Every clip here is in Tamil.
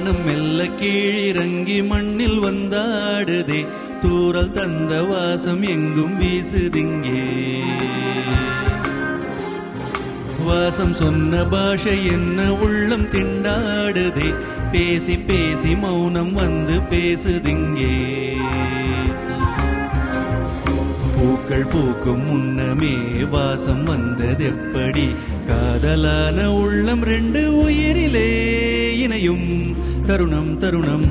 வானம் மெல்ல கீழிறங்கி மண்ணில் வந்தாடுதே தூரல் தந்த வாசம் எங்கும் வீசுதிங்கே வாசம் சொன்ன பாஷை என்ன உள்ளம் திண்டாடுதே பேசி பேசி மௌனம் வந்து பேசுதிங்கே பூக்கள் பூக்கும் முன்னமே வாசம் வந்தது எப்படி காதலான உள்ளம் ரெண்டு உயிரிலே இணையும் தருணம் தருணம்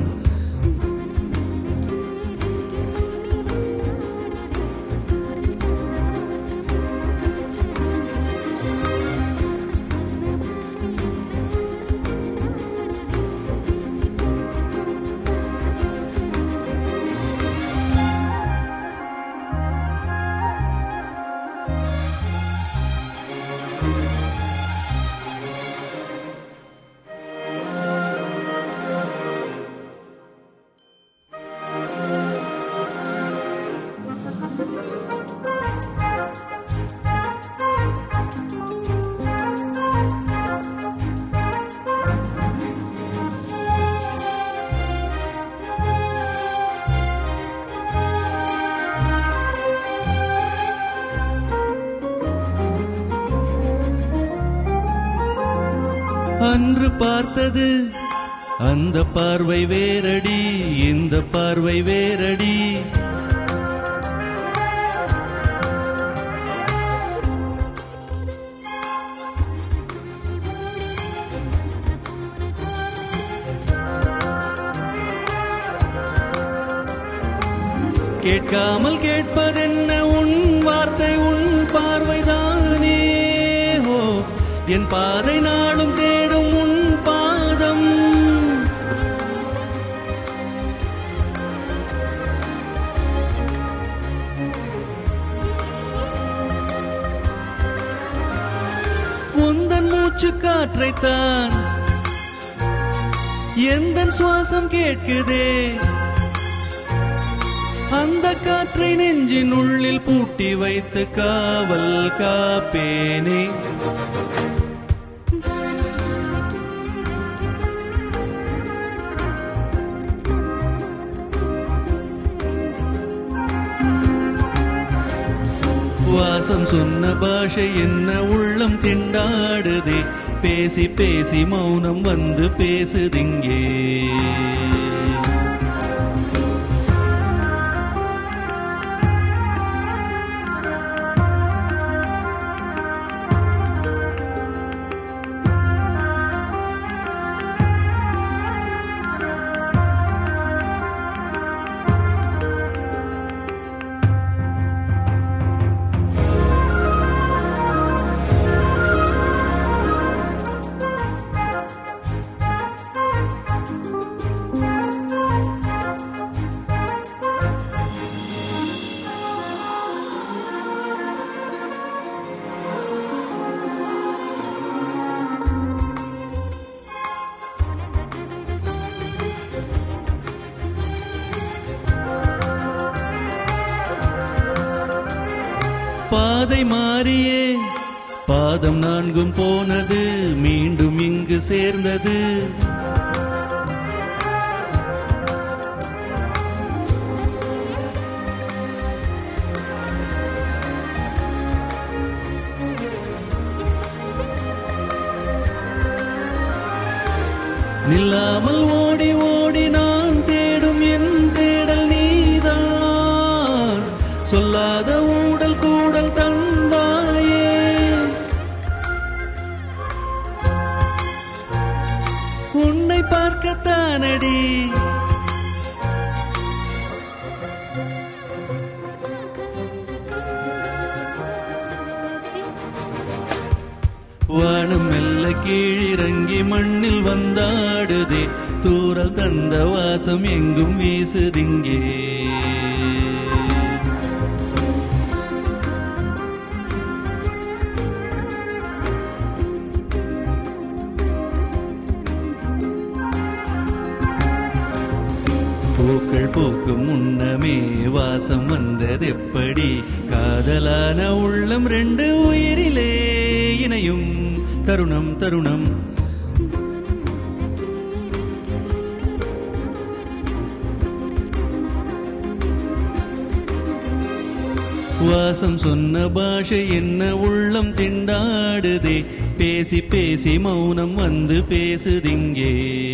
அன்று பார்த்தது அந்த பார்வை வேரடி இந்த பார்வை வேரடி கேட்காமல் கேட்பதென்ன உன் வார்த்தை உன் பார்வைதானே ஓ என் பாதை நாளும் தேடும் உன் பாதம் உந்தன் மூச்சு காற்றைத்தான் எந்த சுவாசம் கேட்குதே அந்த காற்றை நெஞ்சின் உள்ளில் பூட்டி வைத்து காவல் காப்பேனே வாசம் சொன்ன பாஷை என்ன உள்ளம் திண்டாடுதே பேசி பேசி மௌனம் வந்து பேசுதிங்கே பாதை மாறியே பாதம் நான்கும் போனது மீண்டும் இங்கு சேர்ந்தது நில்லாமல் ஓடி ஓடி நான் தேடும் என் தேடல் நீதான் சொல்லாத ஊடல் கூடல் தந்தாயே உன்னை பார்க்கத்தானடி வானம் மெல்ல கீழிறங்கி மண்ணில் வந்தாடுதே தூரல் தந்த வாசம் எங்கும் வீசுதிங்கே பூக்கள் பூக்கும் முன்னமே வாசம் வந்தது எப்படி காதலான உள்ளம் ரெண்டு உயிரிலே இணையும் தருணம் தருணம் வாசம் சொன்ன பாஷை என்ன உள்ளம் திண்டாடுதே பேசி பேசி மௌனம் வந்து பேசுதிங்கே